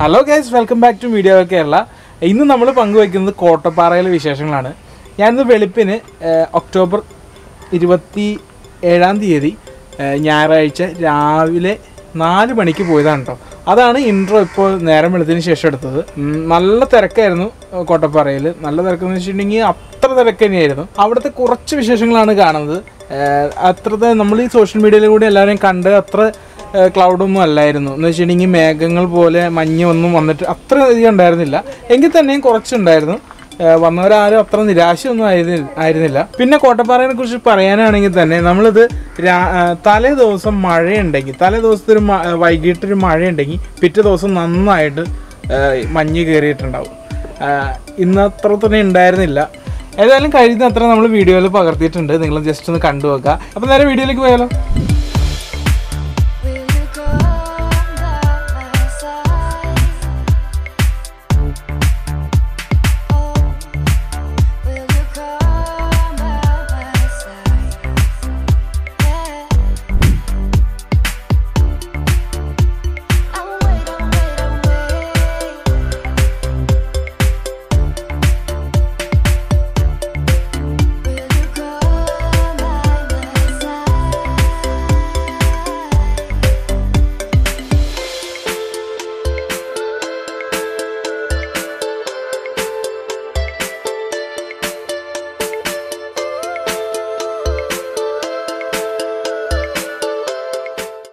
hello guys welcome back to media Kerala ഇന്ന് നമ്മൾ പങ്കുവയ്ക്കുന്നത് കോട്ടപ്പാറയിലെ വിശേഷങ്ങളാണ് ഞാനിന്ന് വെളുപ്പിന് ഏഹ്, ഒക്ടോബർ ഇരുപത്തി ഏഴാം തീയതി ഏഹ്, ഞായറാഴ്ച രാവിലെ നാല് മണിക്ക് പോയതാണ് കേട്ടോ അതാണ് ഇൻട്രോ ഇപ്പോൾ നേരം വെളുത്തതിന് ശേഷം എടുത്തത് ഉം, നല്ല തിരക്കായിരുന്നു ഏഹ്, കോട്ടപ്പാറയിൽ നല്ല തിരക്കെന്ന് വെച്ചിട്ടുണ്ടെങ്കിൽ അത്ര തിരക്ക് തന്നെയായിരുന്നു അവിടുത്തെ കുറച്ച് വിശേഷങ്ങളാണ് കാണുന്നത് ഏഹ്, അത്രത്തെ നമ്മൾ ഈ സോഷ്യൽ മീഡിയയിൽ കൂടി എല്ലാവരെയും കണ്ട് അത്ര ക്ലൗഡൊന്നും അല്ലായിരുന്നു എന്ന് വെച്ചിട്ടുണ്ടെങ്കിൽ മേഘങ്ങൾ പോലെ മഞ്ഞ് ഒന്നും വന്നിട്ട് അത്ര അധികം ഉണ്ടായിരുന്നില്ല എങ്കിൽ തന്നെയും കുറച്ചുണ്ടായിരുന്നു ഏഹ് വന്നവരാരും അത്ര നിരാശയൊന്നും ആയിരുന്നില്ല ആയിരുന്നില്ല പിന്നെ കോട്ടപ്പാറയെ കുറിച്ച് പറയാനാണെങ്കിൽ തന്നെ നമ്മളിത് രാ- ഏഹ് തലേ ദിവസം മഴയുണ്ടെങ്കിൽ തലേ ദിവസത്തെ ഒരു മ- വൈകിട്ടൊരു മഴയുണ്ടെങ്കിൽ പിറ്റേ ദിവസം നന്നായിട്ട് ഏഹ് മഞ്ഞ് കയറിയിട്ടുണ്ടാവും ഏഹ് ഇന്ന് അത്ര തന്നെ ഉണ്ടായിരുന്നില്ല ഏതായാലും കഴിയുന്ന അത്ര നമ്മൾ വീഡിയോയിൽ പകർത്തിയിട്ടുണ്ട് നിങ്ങൾ ജസ്റ്റ് ഒന്ന് കണ്ടു നോക്കുക അപ്പോൾ നേരെ വീഡിയോയിലേക്ക് പോയാലോ